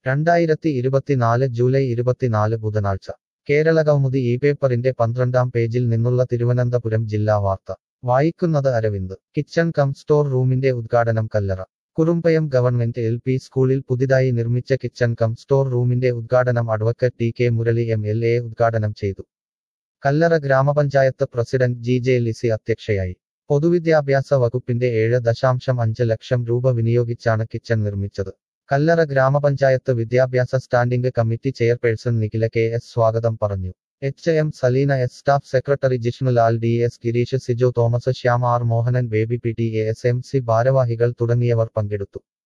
രണ്ടായിരത്തി ഇരുപത്തിനാല് ജൂലൈ ഇരുപത്തിനാല് ബുധനാഴ്ച കേരള കൗമുദി ഈ പേപ്പറിന്റെ പന്ത്രണ്ടാം പേജിൽ നിന്നുള്ള തിരുവനന്തപുരം ജില്ലാ വാർത്ത വായിക്കുന്നത് അരവിന്ദ് കിച്ചൺ കം സ്റ്റോർ റൂമിന്റെ ഉദ്ഘാടനം Kallara Kurumbayam government L P സ്കൂളിൽ പുതിയതായി നിർമ്മിച്ച കിച്ചൺ കം സ്റ്റോർ റൂമിന്റെ ഉദ്ഘാടനം advocate T K Murali M L A ഉദ്ഘാടനം ചെയ്തു കല്ലറ ഗ്രാമപഞ്ചായത്ത് പ്രസിഡന്റ് ജി ജെ ലിസി അധ്യക്ഷയായി പൊതുവിദ്യാഭ്യാസ വകുപ്പിന്റെ ഏഴ് ദശാംശം അഞ്ച് ലക്ഷം രൂപ വിനിയോഗിച്ചാണ് കിച്ചൺ നിർമ്മിച്ചത് കല്ലറ ഗ്രാമപഞ്ചായത്ത് വിദ്യാഭ്യാസ standing committee chairperson Nikhila K S സ്വാഗതം പറഞ്ഞു H M Saleena S staff secretary Jishnulal D S Girish Sijo Thomas Shyam R Mohanan Baby P T A S M C ഭാരവാഹികൾ തുടങ്ങിയവർ പങ്കെടുത്തു